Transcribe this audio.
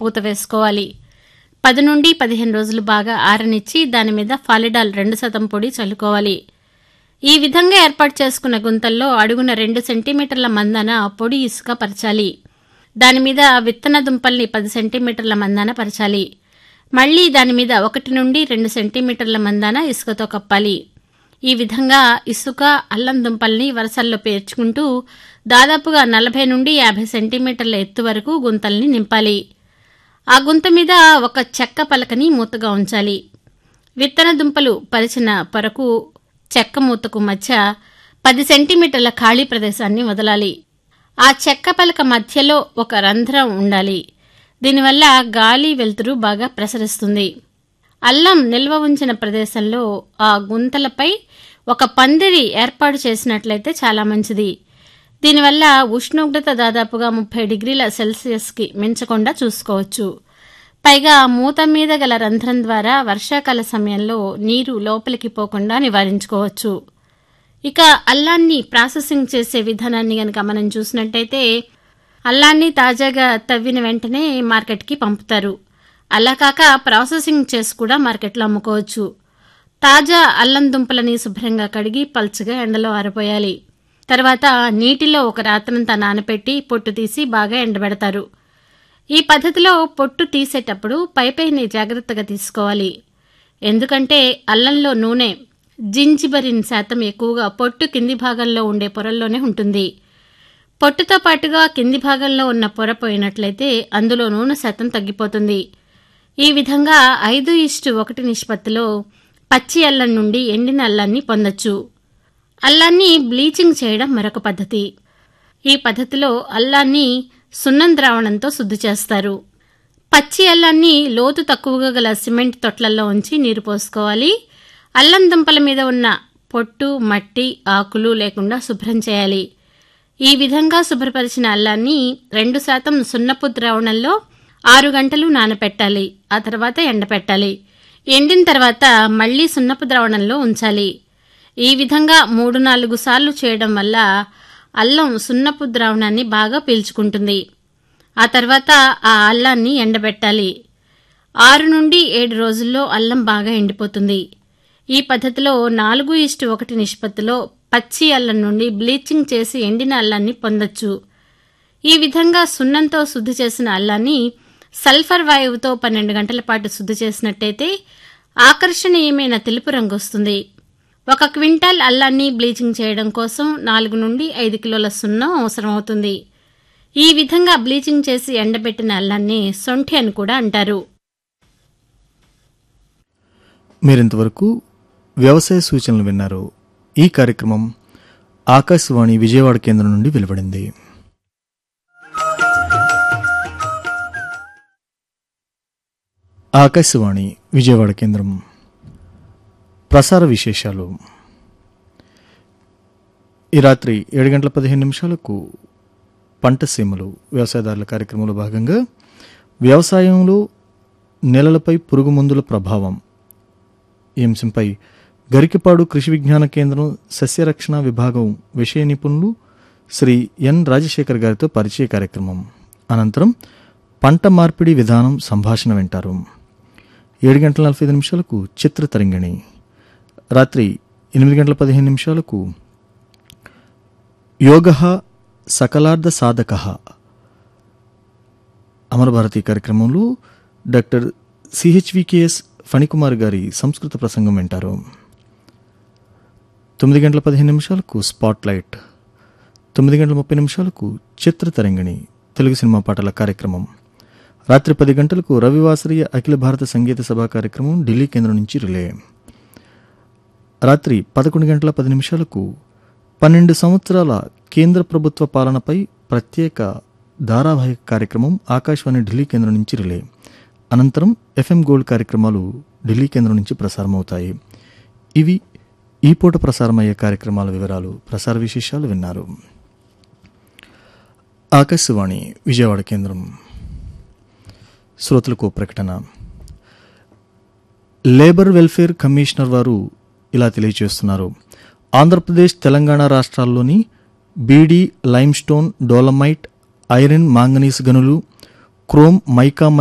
పూత వేసుకోవాలి పది నుండి పదిహేను రోజులు బాగా ఆరనిచ్చి దాని మీద ఫాలిడాల్ రెండు శాతం పొడి చల్లుకోవాలి ఈ విధంగా ఏర్పాటు చేసుకున్న గుంతల్లో అడుగున రెండు సెంటీమీటర్ల మందాన పొడి ఇసుక పరచాలి దాని మీద విత్తన దుంపల్ని పది సెంటీమీటర్ల మందాన పరచాలి మళ్లీ దాని మీద ఒకటి నుండి రెండు సెంటీమీటర్ల మందాన ఇసుకతో కప్పాలి ఈ విధంగా ఇసుక అల్లం దుంపల్ని వరసల్లో పేర్చుకుంటూ దాదాపుగా నలభై నుండి యాభై సెంటీమీటర్ల ఎత్తు వరకు గుంతల్ని నింపాలి ఆ గుంత మీద ఒక చెక్క పలకని మూతగా ఉంచాలి విత్తన దుంపలు పరిచిన పొరకు చెక్క మూతకు మధ్య పది సెంటీమీటర్ల ఖాళీ ప్రదేశాన్ని వదలాలి ఆ చెక్క పలక మధ్యలో ఒక రంధ్రం ఉండాలి దీనివల్ల గాలి వెలుతురు బాగా ప్రసరిస్తుంది అల్లం నిల్వ ఉంచిన ప్రదేశంలో ఆ గుంతలపై ఒక పందిరి ఏర్పాటు చేసినట్లయితే చాలా మంచిది దీనివల్ల ఉష్ణోగ్రత దాదాపుగా ముప్పై డిగ్రీల సెల్సియస్కి మించకుండా చూసుకోవచ్చు పైగా మూత మీద గల రంధ్రం ద్వారా వర్షాకాల సమయంలో నీరు లోపలికి పోకుండా నివారించుకోవచ్చు ఇక అల్లాన్ని ప్రాసెసింగ్ చేసే విధానాన్ని గనక మనం చూసినట్టయితే అల్లాన్ని తాజాగా తవ్విన వెంటనే మార్కెట్కి పంపుతారు అలా కాక ప్రాసెసింగ్ చేసి కూడా మార్కెట్లో అమ్ముకోవచ్చు తాజా అల్లం దుంపలని శుభ్రంగా కడిగి పల్చగా ఎండలో ఆరిపోయాలి తర్వాత నీటిలో ఒక రాత్రంతా నానపెట్టి పొట్టు తీసి బాగా ఎండబెడతారు ఈ పద్ధతిలో పొట్టు తీసేటప్పుడు పైపైని జాగ్రత్తగా తీసుకోవాలి ఎందుకంటే అల్లంలో నూనె జింజిబరిన్ శాతం ఎక్కువగా పొట్టు కింది భాగంలో ఉండే పొరల్లోనే ఉంటుంది పొట్టుతో పాటుగా కింది భాగంలో ఉన్న పొర పోయినట్లయితే అందులో నూనె శాతం తగ్గిపోతుంది ఈ విధంగా ఐదు ఇష్టు ఒకటి నిష్పత్తిలో పచ్చి అల్లం నుండి ఎండిన అల్లాన్ని పొందొచ్చు అల్లాన్ని బ్లీచింగ్ చేయడం మరొక పద్ధతి ఈ పద్ధతిలో అల్లాన్ని సున్నం ద్రావణంతో శుద్ధి చేస్తారు పచ్చి అల్లాన్ని లోతు తక్కువగా గల సిమెంట్ తొట్లల్లో ఉంచి నీరు పోసుకోవాలి అల్లం దుంపల మీద ఉన్న పొట్టు మట్టి ఆకులు లేకుండా శుభ్రం చేయాలి ఈ విధంగా శుభ్రపరిచిన అల్లాన్ని రెండు శాతం సున్నపు ద్రావణంలో ఆరు గంటలు నానపెట్టాలి ఆ తర్వాత ఎండపెట్టాలి ఎండిన తర్వాత మళ్లీ సున్నపు ద్రావణంలో ఉంచాలి ఈ విధంగా మూడు నాలుగు సార్లు చేయడం వల్ల అల్లం సున్నపు ద్రావణాన్ని బాగా పీల్చుకుంటుంది ఆ తర్వాత ఆ అల్లాన్ని ఎండబెట్టాలి ఆరు నుండి ఏడు రోజుల్లో అల్లం బాగా ఎండిపోతుంది ఈ పద్ధతిలో నాలుగు ఇష్టు ఒకటి నిష్పత్తిలో పచ్చి అల్లం నుండి బ్లీచింగ్ చేసి ఎండిన అల్లాన్ని పొందొచ్చు ఈ విధంగా సున్నంతో శుద్ధి చేసిన అల్లాన్ని సల్ఫర్ వాయువుతో పన్నెండు గంటల పాటు శుద్ధి చేసినట్టయితే ఆకర్షణీయమైన తెలుపు రంగు వస్తుంది ఒక క్వింటాల్ అల్లాన్ని బ్లీచింగ్ చేయడం కోసం నాలుగు నుండి ఐదు కిలోల సున్నం అవసరమవుతుంది ఈ విధంగా బ్లీచింగ్ చేసి ఎండబెట్టిన అల్లాన్ని సొంఠి అని కూడా అంటారు మీరింతవరకు వ్యవసాయ సూచనలు విన్నారు ఈ కార్యక్రమం ఆకాశవాణి విజయవాడ కేంద్రం నుండి వెలువడింది ఆకాశవాణి విజయవాడ కేంద్రం ప్రసార విశేషాలు ఈ రాత్రి ఏడు గంటల పదిహేను నిమిషాలకు పంట సీమలు వ్యవసాయదారుల కార్యక్రమంలో భాగంగా వ్యవసాయంలో నెలలపై పురుగు మందుల ప్రభావం ఈ అంశంపై గరికపాడు కృషి విజ్ఞాన కేంద్రం సస్యరక్షణ విభాగం విషయ నిపుణులు శ్రీ ఎన్ రాజశేఖర్ గారితో పరిచయ కార్యక్రమం అనంతరం పంట మార్పిడి విధానం సంభాషణ వింటారు ఏడు గంటల నలభై ఐదు నిమిషాలకు చిత్ర తరంగిణి రాత్రి ఎనిమిది గంటల పదిహేను నిమిషాలకు యోగ సకలార్థ సాధక అమరభారతి కార్యక్రమంలో డాక్టర్ సిహెచ్వికేఎస్ ఫణికుమార్ గారి సంస్కృత ప్రసంగం వింటారు తొమ్మిది గంటల పదిహేను నిమిషాలకు స్పాట్ లైట్ తొమ్మిది గంటల ముప్పై నిమిషాలకు చిత్ర తరంగిణి తెలుగు సినిమా పాటల కార్యక్రమం రాత్రి పది గంటలకు రవివాసరీయ అఖిల భారత సంగీత సభా కార్యక్రమం ఢిల్లీ కేంద్రం నుంచి రిలే రాత్రి పదకొండు గంటల పది నిమిషాలకు పన్నెండు సంవత్సరాల కేంద్ర ప్రభుత్వ పాలనపై ప్రత్యేక ధారావాహిక కార్యక్రమం ఆకాశవాణి ఢిల్లీ కేంద్రం నుంచి రిలే అనంతరం ఎఫ్ఎం గోల్డ్ కార్యక్రమాలు ఢిల్లీ కేంద్రం నుంచి ప్రసారమవుతాయి ఇవి ఈ పూట ప్రసారమయ్యే కార్యక్రమాల వివరాలు ప్రసార విశేషాలు విన్నారు ఆకాశవాణి విజయవాడ కేంద్రం శ్రోతలకు ప్రకటన లేబర్ వెల్ఫేర్ కమిషనర్ వారు ఇలా తెలియజేస్తున్నారు ఆంధ్రప్రదేశ్ తెలంగాణ రాష్ట్రాల్లోని బీడీ లైమ్స్టోన్ డోలమైట్ ఐరన్ మాంగనీస్ గనులు క్రోమ్ మైకా